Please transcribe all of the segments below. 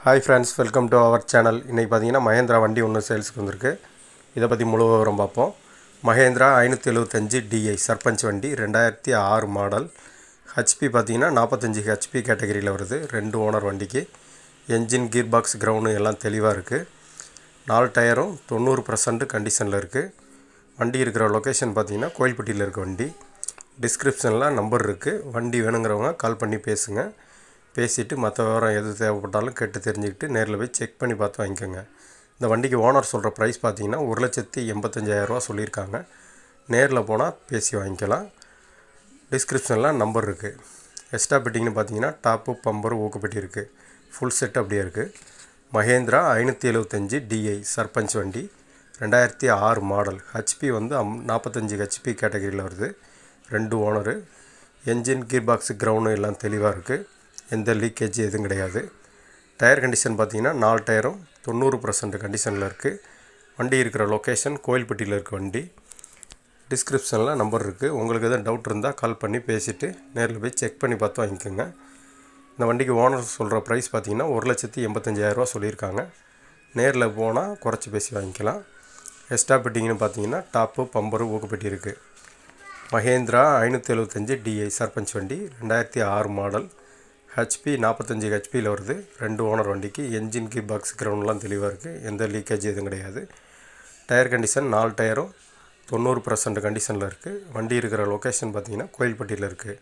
hi friends welcome to our channel இன்றைக்கி பார்த்தீங்கன்னா மகேந்திரா வண்டி ஒன்று சேல்ஸுக்கு வந்திருக்கு இதை பற்றி முழு விவரம் பார்ப்போம் மகேந்திரா ஐநூற்றி எழுபத்தஞ்சு டிஐ சர்பஞ்ச் வண்டி ரெண்டாயிரத்தி ஆறு மாடல் ஹெச்பி பார்த்தீங்கன்னா நாற்பத்தஞ்சு ஹெச்பி கேட்டகரியில் வருது ரெண்டு ஓனர் வண்டிக்கு என்ஜின் கீர் பாக்ஸ் கிரவுண்டு எல்லாம் தெளிவாக இருக்குது நாலு டயரும் தொண்ணூறு பர்சன்ட் கண்டிஷனில் இருக்குது வண்டி இருக்கிற லொக்கேஷன் பார்த்தீங்கன்னா கோயில்பட்டியில் இருக்க வண்டி டிஸ்கிரிப்ஷனில் நம்பர் இருக்குது வண்டி வேணுங்கிறவங்க கால் பண்ணி பேசுங்க பேசிவிட்டு மற்ற விவரம் எது தேவைப்பட்டாலும் கேட்டு தெரிஞ்சுக்கிட்டு நேரில் போய் செக் பண்ணி பார்த்து வாங்கிக்கோங்க இந்த வண்டிக்கு ஓனர் சொல்கிற ப்ரைஸ் பார்த்தீங்கன்னா ஒரு லட்சத்தி எண்பத்தஞ்சாயிரரூவா சொல்லியிருக்காங்க நேரில் போனால் பேசி வாங்கிக்கலாம் டிஸ்கிரிப்ஷனில் நம்பர் இருக்குது எக்ஸ்ட்ரா பெட்டிங்னு பார்த்தீங்கன்னா டாப்பு பம்பர் ஊக்குப்பெட்டி இருக்குது ஃபுல் செட் அப்படியே இருக்குது மகேந்திரா ஐநூற்றி எழுபத்தஞ்சி டிஐ சர்பஞ்ச் வண்டி ரெண்டாயிரத்தி ஆறு மாடல் ஹெச்பி வந்து அம் நாற்பத்தஞ்சு ஹெச்பி கேட்டகரியில் வருது ரெண்டு owner engine gear box ground எல்லாம் தெளிவாக இருக்குது எந்த லீக்கேஜ் எதுவும் கிடையாது டயர் கண்டிஷன் பார்த்தீங்கன்னா நாலு டயரும் தொண்ணூறு பர்சன்ட் கண்டிஷனில் இருக்குது வண்டி இருக்கிற லொக்கேஷன் கோயில்பட்டியில் இருக்க வண்டி டிஸ்கிரிப்ஷனில் நம்பர் இருக்குது உங்களுக்கு எதுவும் டவுட் இருந்தால் கால் பண்ணி பேசிவிட்டு நேரில் போய் செக் பண்ணி பார்த்து வாங்கிக்கோங்க இந்த வண்டிக்கு ஓனர் சொல்கிற ப்ரைஸ் பார்த்தீங்கன்னா ஒரு லட்சத்தி எண்பத்தஞ்சாயிரரூவா சொல்லியிருக்காங்க நேரில் போனால் குறைச்சி பேசி வாங்கிக்கலாம் எக்ஸ்ட்ரா பெட்டிங்னு பார்த்தீங்கன்னா டாப்பு பம்பரு ஊக்குப்பெட்டி இருக்குது மகேந்திரா ஐநூற்றி எழுபத்தஞ்சி டிஐ சர்பஞ்ச் வண்டி ரெண்டாயிரத்தி ஆறு மாடல் ஹெச்பி நாற்பத்தஞ்சு ஹெச்பியில் வருது ரெண்டு ஓனர் வண்டிக்கு என்ஜின் கீர் பாக்ஸ் கிரவுண்ட்லாம் தெளிவாக இருக்குது எந்த லீக்கேஜ் எதுவும் கிடையாது டயர் கண்டிஷன் நாலு டயரும் தொண்ணூறு பர்சன்ட் கண்டிஷனில் இருக்குது வண்டி இருக்கிற லொக்கேஷன் பார்த்தீங்கன்னா கோயில்பட்டியில் இருக்குது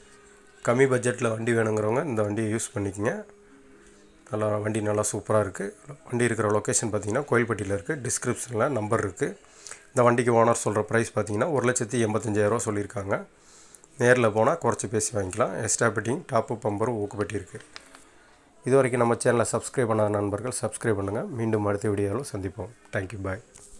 கம்மி பட்ஜெட்டில் வண்டி வேணுங்கிறவங்க இந்த வண்டியை யூஸ் பண்ணிக்கோங்க நல்லா வண்டி நல்லா சூப்பராக இருக்குது வண்டி இருக்கிற லொக்கேஷன் பார்த்தீங்கன்னா கோயில்பட்டியில் இருக்குது டிஸ்கிரிப்ஷனில் நம்பர் இருக்குது இந்த வண்டிக்கு ஓனர் சொல்கிற ப்ரைஸ் பார்த்தீங்கன்னா ஒரு லட்சத்தி எண்பத்தஞ்சாயிரரூவா சொல்லியிருக்காங்க நேரில் போனால் குறைச்சி பேசி வாங்கிக்கலாம் எக்ஸ்ட்ரா பெட்டிங் டாப்பு பம்பரும் ஊக்குப்பட்டி இருக்குது இது வரைக்கும் நம்ம சேனலை சப்ஸ்கிரைப் பண்ணாத நண்பர்கள் சப்ஸ்கிரைப் பண்ணுங்கள் மீண்டும் அடுத்த வீடியோவில் சந்திப்போம் தேங்க்யூ பாய்